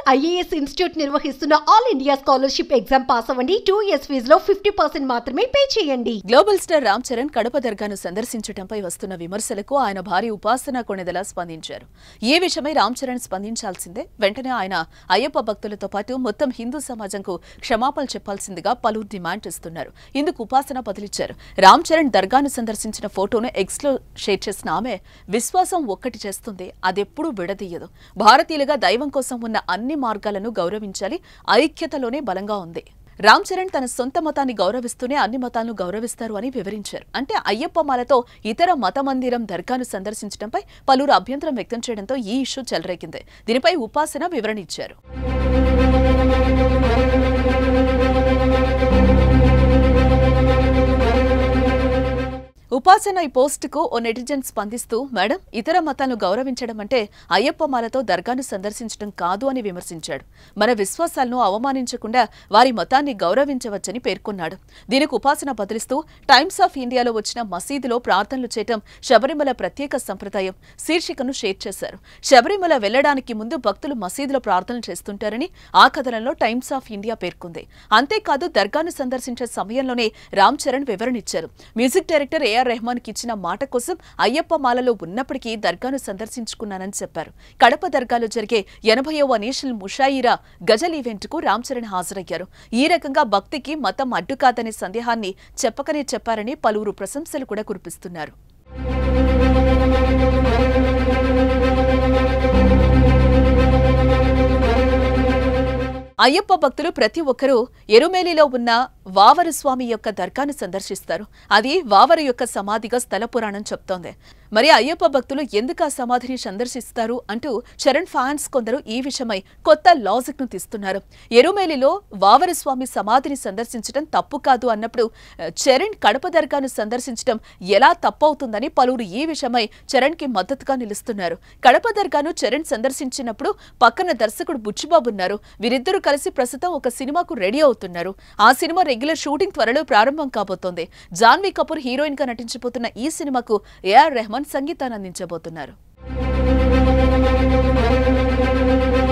IAS institute నిర్వహిస్తున్న all India scholarship exam pass అవ్వండి two years ఫీజులో ఫిఫ్టీ పర్సెంట్ మాత్రమే పే చేయండి గ్లోబల్ స్టార్ రామ్ చరణ్ కడప దర్గాను సందర్శించడంపై వస్తున్న విమర్శలకు ఆయన భార్య ఉపాసన కొణిదల స్పందించారు ఈ విషయమై రామ్ చరణ్ స్పందించాల్సిందే వెంటనే ఆయన అయ్యప్ప భక్తులతో పాటు మొత్తం హిందూ సమాజంకు క్షమాపణలు చెప్పాల్సిందిగా పలువురు డిమాండ్ చేస్తున్నారు ఇందుకు ఉపాసన బదిలిచ్చారు రామ్ చరణ్ దర్గాను సందర్శించిన ఫోటోను ఎక్స్ లో షేర్ చేసిన ఆమె విశ్వాసం ఒక్కటి చేస్తుంది అదెప్పుడూ విడదీయదు భారతీయులుగా దైవం కోసం ఉన్న అన్ని మార్గాలను గౌరవించాలి ఐక్యతలోనే బలంగా ఉంది రామ్ చరణ్ తన సొంత మతాన్ని గౌరవిస్తూనే అన్ని మతాలను గౌరవిస్తారు అని వివరించారు అంటే అయ్యప్ప మాలతో ఇతర మత మందిరం దర్గాను సందర్శించడంపై పలువురు అభ్యంతరం వ్యక్తం చేయడంతో ఈ ఇష్యూ చెలరేగింది దీనిపై ఉపాసన వివరణ ఇచ్చారు ఉపాసన ఈ పోస్టుకు ఓ నెటిజన్ స్పందిస్తూ మేడం ఇతర మతాలను గౌరవించడం అంటే అయ్యప్ప మాలతో దర్గాను సందర్శించడం కాదు అని విమర్శించాడు మన విశ్వాసాలను అవమానించకుండా వారి మతాన్ని గౌరవించవచ్చని పేర్కొన్నాడు దీనికి ఉపాసన బదిలిస్తూ టైమ్స్ ఆఫ్ ఇండియాలో వచ్చిన మసీదులో ప్రార్థనలు చేయటం శబరిమల ప్రత్యేక సంప్రదాయం శీర్షికను షేర్ చేశారు శబరిమల వెళ్లడానికి ముందు భక్తులు మసీదులో ప్రార్థనలు చేస్తుంటారని ఆ కథనంలో టైమ్స్ ఆఫ్ ఇండియా పేర్కొంది అంతేకాదు దర్గాను సందర్శించే సమయంలోనే రామ్ చరణ్ వివరణ ఇచ్చారు మ్యూజిక్ డైరెక్టర్ ఏఆర్ రెహమాన్ కి ఇచ్చిన మాట కోసం అయ్యప్ప మాలలో ఉన్నప్పటికీ దర్గాను సందర్శించుకున్నానని చెప్పారు కడప దర్గాలో జరిగే ఎనభైవ నేషనల్ ముషాయిరా గజల్ ఈవెంట్ కు రామ్ చరణ్ హాజరయ్యారు ఈ రకంగా భక్తికి మతం అడ్డు కాదనే సందేహాన్ని చెప్పకనే చెప్పారని పలువురు ప్రశంసలు కూడా కురిపిస్తున్నారు అయ్యప్ప భక్తులు ప్రతి ఒక్కరూ ఎరుమేలిలో ఉన్న వావరు స్వామి యొక్క దర్గాను సందర్శిస్తారు అది వావరు యొక్క సమాధిగా స్థల పురాణం చెప్తోంది మరి అయ్యప్ప భక్తులు ఎందుకు ఆ సమాధిని సందర్శిస్తారు అంటూ చరణ్ ఫ్యాన్స్ కొందరు ఈ విషయమై కొత్త లాజిక్ ను తీస్తున్నారు ఎరుమేలిలో వావరు స్వామి సమాధిని సందర్శించడం తప్పు కాదు అన్నప్పుడు ఆ, చరణ్ కడప దర్గాను సందర్శించడం ఎలా తప్పవుతుందని పలువురు ఈ విషయమై చరణ్ కి మద్దతుగా నిలుస్తున్నారు కడప దర్గాను చరణ్ సందర్శించినప్పుడు పక్కన దర్శకుడు బుచ్చిబాబు ఉన్నారు వీరిద్దరూ కలిసి ప్రస్తుతం ఒక సినిమాకు రెడీ అవుతున్నారు ఆ సినిమా రెగ్యులర్ షూటింగ్ త్వరలో ప్రారంభం కాబోతోంది జాన్వీ కపూర్ హీరోయిన్ గా నటించబోతున్న ఈ సినిమాకు ఏఆర్ రెహమాన్ సంగీతాన్ని అందించబోతున్నారు